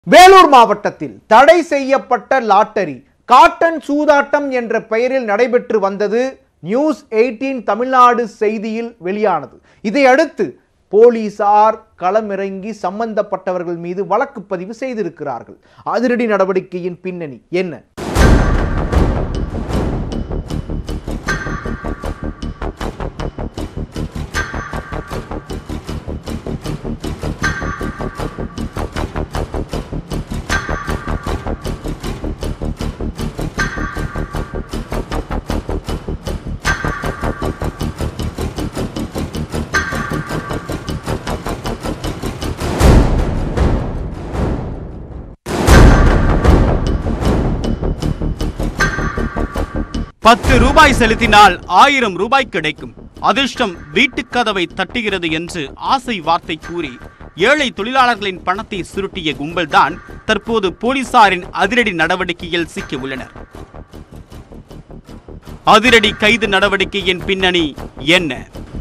வேலூர் மாவட்டத்தில் தடை செய்யப்பட்ட லாட்டரி காட்டன் சூதாட்டம் என்ற பெயரில் நடைபெற்று வந்தது நியூஸ் எயிட்டீன் தமிழ்நாடு செய்தியில் வெளியானது இதையடுத்து போலீசார் களமிறங்கி சம்பந்தப்பட்டவர்கள் மீது வழக்கு பதிவு செய்திருக்கிறார்கள் அதிரடி நடவடிக்கையின் பின்னணி என்ன பத்து ரூபாய் செலுத்தினால் ஆயிரம் ரூபாய் கிடைக்கும் அதிர்ஷ்டம் வீட்டுக் கதவை தட்டுகிறது என்று ஆசை வார்த்தை கூறி ஏழை தொழிலாளர்களின் பணத்தை சுருட்டிய கும்பல்தான் தற்போது போலீசாரின் அதிரடி நடவடிக்கையில் சிக்கியுள்ளனர் அதிரடி கைது நடவடிக்கையின் பின்னணி என்ன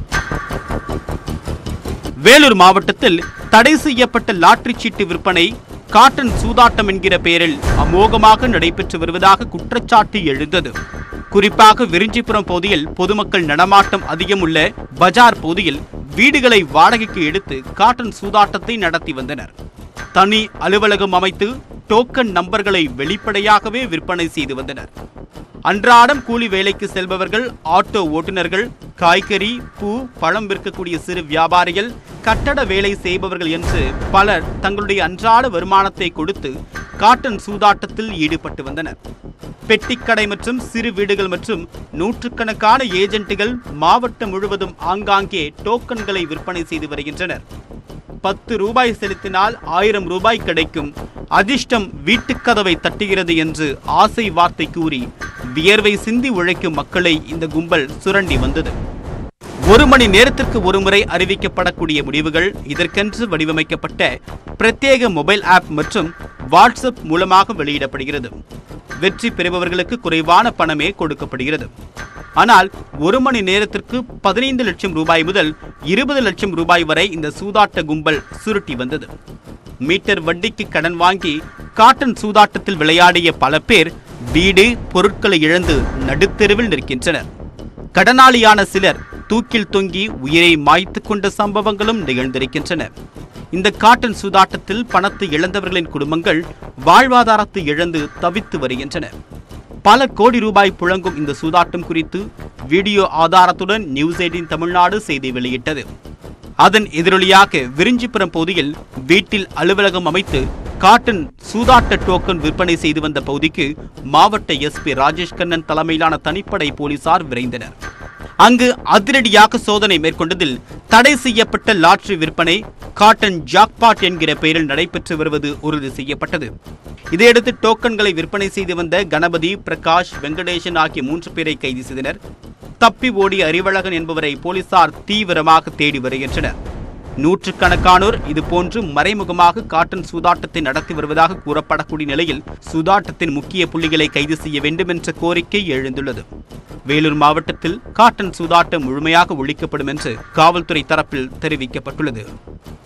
வேலூர் மாவட்டத்தில் தடை செய்யப்பட்ட லாட்டரி சீட்டு விற்பனை காட்டன் சூதாட்டம் என்கிற பெயரில் அமோகமாக நடைபெற்று வருவதாக குற்றச்சாட்டு எழுந்தது குறிப்பாக விரிஞ்சிபுரம் பகுதியில் பொதுமக்கள் நடமாட்டம் அதிகம் உள்ள பஜார் பகுதியில் வீடுகளை வாடகைக்கு எடுத்து காட்டன் சூதாட்டத்தை நடத்தி வந்தனர் தனி அலுவலகம் அமைத்து டோக்கன் நம்பர்களை வெளிப்படையாகவே விற்பனை செய்து வந்தனர் அன்றாடம் கூலி வேலைக்கு செல்பவர்கள் ஆட்டோ ஓட்டுநர்கள் காய்கறி பூ பழம் விற்கக்கூடிய சிறு வியாபாரிகள் கட்டட வேலை செய்பவர்கள் என்று பலர் தங்களுடைய அன்றாட வருமானத்தை கொடுத்து காட்டன் சூதாட்டத்தில் ஈடுபட்டு வந்தனர் பெட்டிக்கடை மற்றும் சிறு வீடுகள் மற்றும் நூற்றுக்கணக்கான ஏஜென்ட்டுகள் மாவட்டம் முழுவதும் ஆங்காங்கே டோக்கன்களை விற்பனை செய்து வருகின்றனர் பத்து ரூபாய் செலுத்தினால் ஆயிரம் ரூபாய் கிடைக்கும் அதிர்ஷ்டம் வீட்டுக்கதவை தட்டுகிறது என்று ஆசை வார்த்தை கூறி வியர்வை சிந்தி உழைக்கும் மக்களை இந்த கும்பல் சுரண்டி வந்தது ஒரு மணி நேரத்திற்கு ஒருமுறை அறிவிக்கப்படக்கூடிய முடிவுகள் இதற்கென்று வடிவமைக்கப்பட்ட பிரத்யேக மொபைல் ஆப் மற்றும் வாட்ஸ்அப் மூலமாக வெளியிடப்படுகிறது வெற்றி பெறுபவர்களுக்கு குறைவான பணமே கொடுக்கப்படுகிறது ஆனால் ஒரு மணி நேரத்திற்கு பதினைந்து லட்சம் ரூபாய் முதல் இருபது லட்சம் ரூபாய் வரை இந்த சூதாட்ட கும்பல் சுருட்டி வந்தது மீட்டர் வட்டிக்கு கடன் வாங்கி காட்டன் சூதாட்டத்தில் விளையாடிய பல பேர் வீடு பொருட்களை இழந்து நடுத்தெருவில் நிற்கின்றனர் கடனாளியான சிலர் தூக்கில் தொங்கி உயிரை மாய்த்து கொண்ட சம்பவங்களும் நிகழ்ந்திருக்கின்றன இந்த காட்டன் சூதாட்டத்தில் பணத்தை இழந்தவர்களின் குடும்பங்கள் வாழ்வாதாரத்தை இழந்து தவித்து வருகின்றன பல கோடி ரூபாய் புழங்கும் இந்த சூதாட்டம் குறித்து வீடியோ ஆதாரத்துடன் நியூஸ் எயிட்டின் தமிழ்நாடு செய்தி வெளியிட்டது அதன் எதிரொலியாக விரிஞ்சிபுரம் பகுதியில் வீட்டில் அலுவலகம் அமைத்து காட்டன் சூதாட்ட டோக்கன் விற்பனை செய்து வந்த பகுதிக்கு மாவட்ட எஸ்பி ராஜேஷ் கண்ணன் தலைமையிலான தனிப்படை போலீசார் விரைந்தனர் அங்கு அதிரடியாக சோதனை மேற்கொண்டதில் தடை செய்யப்பட்ட லாட்டரி விற்பனை காட்டன் ஜாக்பாட் என்கிற பெயரில் நடைபெற்று வருவது உறுதி செய்யப்பட்டது இதையடுத்து டோக்கன்களை விற்பனை செய்து வந்த கணபதி பிரகாஷ் வெங்கடேசன் ஆகிய மூன்று பேரை கைது செய்தனர் தப்பி ஓடிய அறிவழகன் என்பவரை போலீசார் தீவிரமாக தேடி வருகின்றனர் நூற்றுக்கணக்கானோர் இதுபோன்று மறைமுகமாக காட்டன் சூதாட்டத்தை நடத்தி வருவதாக கூறப்படக்கூடிய நிலையில் சூதாட்டத்தின் முக்கிய புள்ளிகளை கைது செய்ய வேண்டும் என்ற கோரிக்கை எழுந்துள்ளது வேலூர் மாவட்டத்தில் காட்டன் சூதாட்டம் முழுமையாக ஒழிக்கப்படும் என்று காவல்துறை தரப்பில் தெரிவிக்கப்பட்டுள்ளது